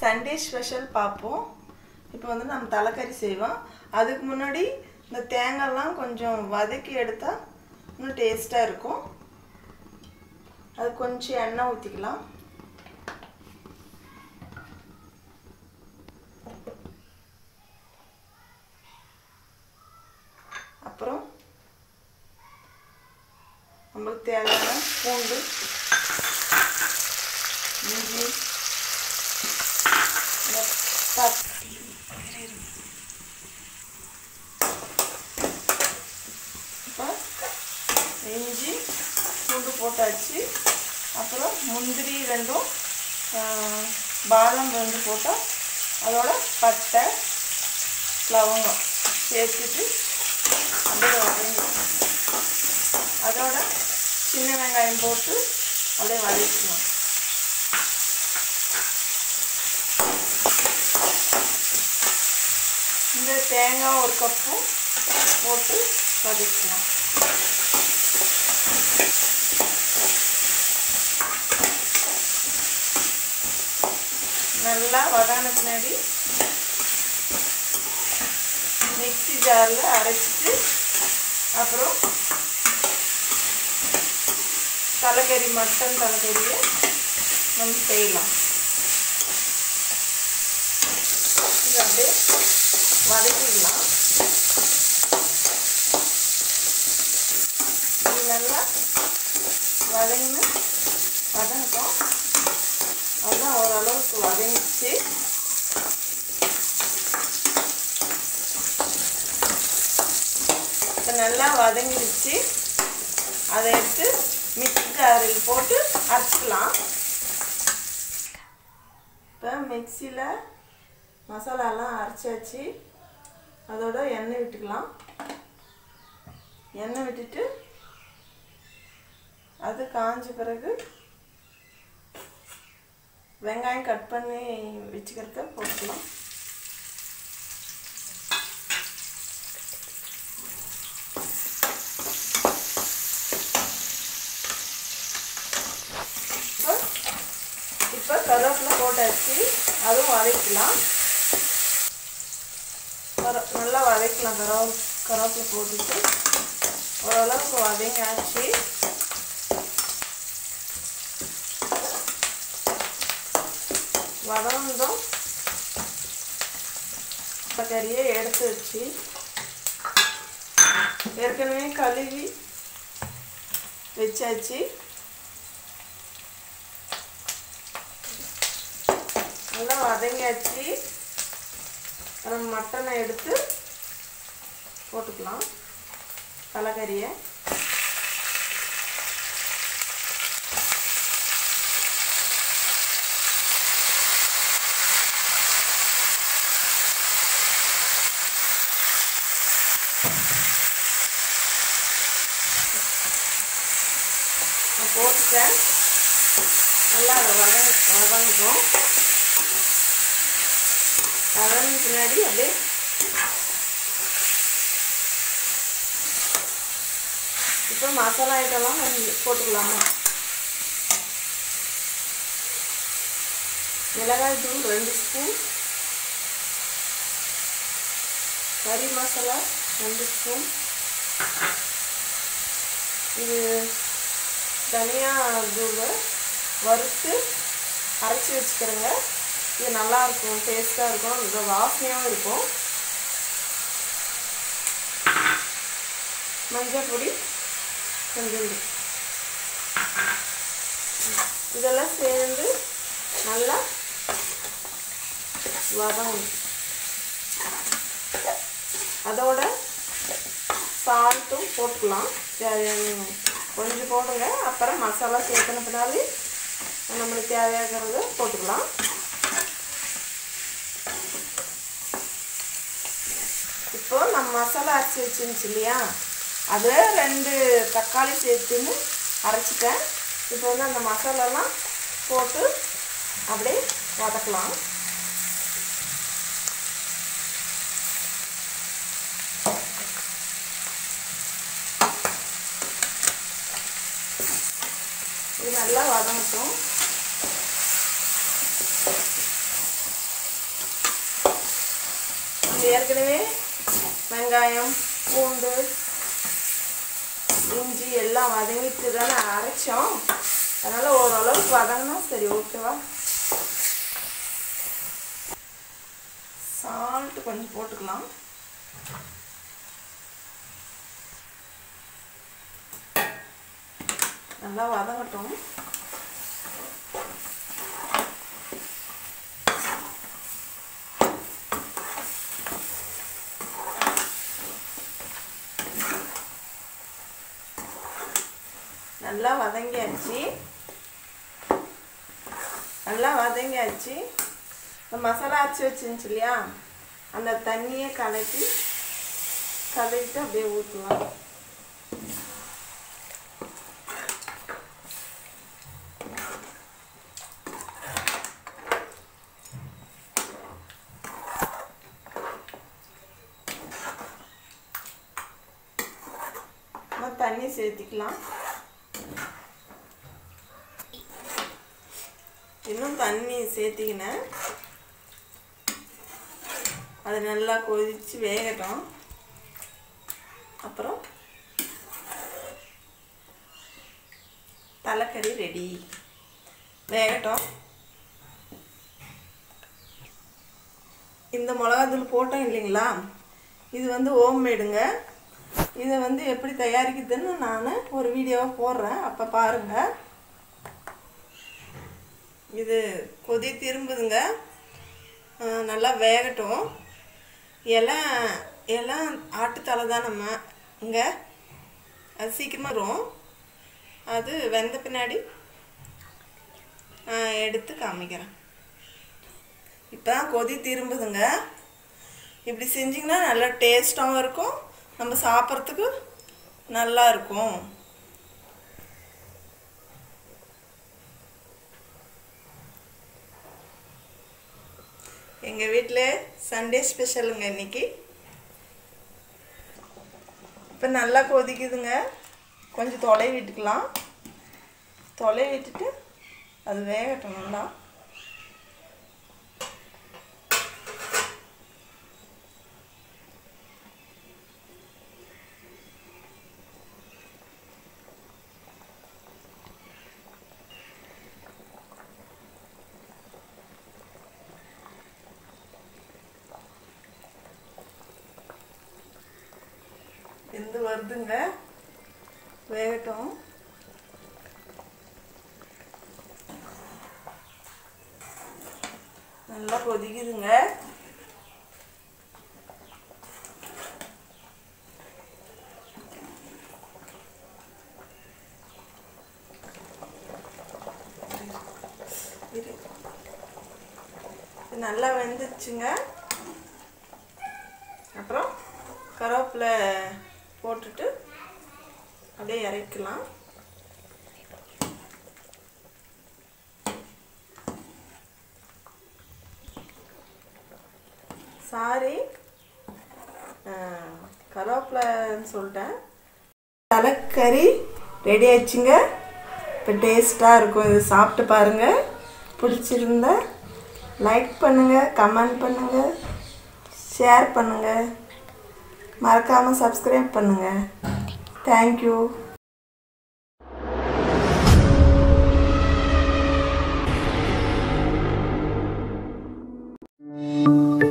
Sunday special பார்ப்போம் இப்போ வந்து நம்ம தலைக்கறி செய்வோம் அதுக்கு முன்னாடி இந்த தேங்காய்லாம் கொஞ்சம் வதக்கி எடுத்தால் இன்னும் டேஸ்ட்டாக இருக்கும் அது கொஞ்சம் எண்ணெய் ஊற்றிக்கலாம் அப்புறம் நம்மளுக்கு தேவையான பூண்டு இஞ்சி இந்த பத் இப்போ இஞ்சி பூண்டு போட்டாச்சு அப்புறம் முந்திரி ரெண்டும் ஆஹ், பாதாம் ரெண்டு போட்டால் அதோட பட்டை லவங்கம் சேர்த்துட்டு அப்படியே வதங்கி அதோட சின்ன வெங்காயம் போட்டு அப்படியே வதக்கணும் இந்த தேங்காய் ஒரு கப்பும் போட்டு வதக்கலாம் நல்லா வதங்கின பின்னாடி மிக்ஸி ஜாரில் அரைச்சிட்டு அப்புறம் தலைக்கறி மட்டன் தலைக்கறியை நம்ம செய்யலாம் இது அப்படியே வதக்கிடலாம் இது நல்லா வதங்கின வதங்கட்டும் அதான் ஓரளவுக்கு வதங்கிச்சு இப்போ நல்லா வதங்கிடுச்சு அதை எடுத்து மிக்ஸி ஜாரில் போட்டு அரைச்சிக்கலாம் இப்போ மிக்சியில் மசாலாலாம் அரைச்சாச்சு அதோட எண்ணெய் விட்டுக்கலாம் எண்ணெய் விட்டுட்டு அது காஞ்ச பிறகு வெங்காயம் கட் பண்ணி வச்சுக்கிறத போட்டுக்கலாம் இப்போ இப்போ கருவேப்பிலை போட்டாச்சு அதுவும் வதக்கலாம் கர நல்லா வதக்கலாம் கருவ கருவேப்பிலை போட்டுட்டு ஓரளவுக்கு வதங்கியாச்சு வதந்தோம் கறியை எடுத்து வச்சு ஏற்கனவே கழுவி வச்சாச்சு நல்லா வதங்கியாச்சு நம்ம மட்டனை எடுத்து போட்டுக்கலாம் தலைக்கறியை நான் போட்டுட்டேன் நல்லா அதை வதங்க வதங்கும் வதங்க பின்னாடி அப்படியே இப்போ மசாலா ஐட்டம்லாம் கொஞ்சம் போட்டுக்கலாமா மிளகாய் தூள் ரெண்டு ஸ்பூன் கறி மசாலா ரெண்டு ஸ்பூன் இது தனியா தூள் வறுத்து அரைச்சி வச்சுக்கிறேங்க இது நல்லா இருக்கும் டேஸ்ட்டாக இருக்கும் இந்த வாசனையாகவும் இருக்கும் மஞ்சள் பொடி கொஞ்சம் இதெல்லாம் சேர்ந்து நல்லா வதங்கணும் அதோட சால்ட்டும் போட்டுக்கலாம் தேவையான கொஞ்சம் போடுங்க அப்புறம் மசாலா சேர்த்துன பின்னாடி நம்மளுக்கு தேவையாகிறத போட்டுக்கலாம் இப்போ நம்ம மசாலா அரைச்சி வச்சிருந்துச்சு இல்லையா அது ரெண்டு தக்காளி சேர்த்துன்னு அரைச்சிட்டேன் இப்போ வந்து அந்த மசாலாலாம் போட்டு அப்படியே வதக்கலாம் இது நல்லா வதங்கட்டும் ஏற்கனவே வெங்காயம் பூண்டு இஞ்சி எல்லாம் வதங்கிட்டு தானே அரைச்சோம் அதனால் ஓரளவுக்கு வதங்கினா சரி ஓகேவா சால்ட் கொஞ்சம் போட்டுக்கலாம் நல்லா வதங்கட்டும் நல்லா வதங்கியாச்சு நல்லா வதங்கியாச்சு இந்த மசாலா அரைச்சி வச்சுருந்துச்சு இல்லையா அந்த தண்ணியை கலக்கி கலக்கிட்டு அப்படியே ஊற்றலாம் தண்ணி சேர்த்திக்கலாம் இன்னும் தண்ணி சேர்த்திக்கினேன் அது நல்லா கொதித்து வேகட்டும் அப்புறம் தலைக்கறி ரெடி வேகட்டும் இந்த மிளகாத்தூள் போட்டோம் இல்லைங்களா இது வந்து ஹோம்மேடுங்க இதை வந்து எப்படி தயாரிக்குதுன்னு நான் ஒரு வீடியோவை போடுறேன் அப்போ பாருங்கள் இது கொதி திரும்புதுங்க நல்லா வேகட்டும் இலை இலை ஆட்டுத்தலை தான் நம்ம இங்கே அது சீக்கிரமாக வரும் அது வெந்த பின்னாடி எடுத்து காமிக்கிறேன் இப்போ தான் கொதி திரும்புதுங்க இப்படி செஞ்சிங்கன்னா நல்லா டேஸ்ட்டாகவும் இருக்கும் நம்ம சாப்பிட்றதுக்கு நல்லா இருக்கும் எங்கள் வீட்டில் சண்டே ஸ்பெஷலுங்க இன்னைக்கு இப்போ நல்லா கொதிக்குதுங்க கொஞ்சம் தொலை விட்டுக்கலாம் தொலை விட்டுட்டு அது வேகட்டும் நல்லா வெந்து வருதுங்க வேகட்டும் நல்லா கொதிக்குதுங்க இரு. இது நல்லா வெந்துச்சுங்க அப்புறம் கருவேப்பிலை போட்டுட்டு அப்படியே இறக்கலாம் சாரி கருவேப்பிலைன்னு சொல்லிட்டேன் தலைக்கறி ரெடி ஆயிடுச்சுங்க இப்போ டேஸ்ட்டாக இருக்கும் இது சாப்பிட்டு பாருங்கள் பிடிச்சிருந்தா லைக் பண்ணுங்கள் கமெண்ட் பண்ணுங்கள் ஷேர் பண்ணுங்கள் மறக்காமல் சப்ஸ்கிரைப் பண்ணுங்கள் தேங்க்யூ thank you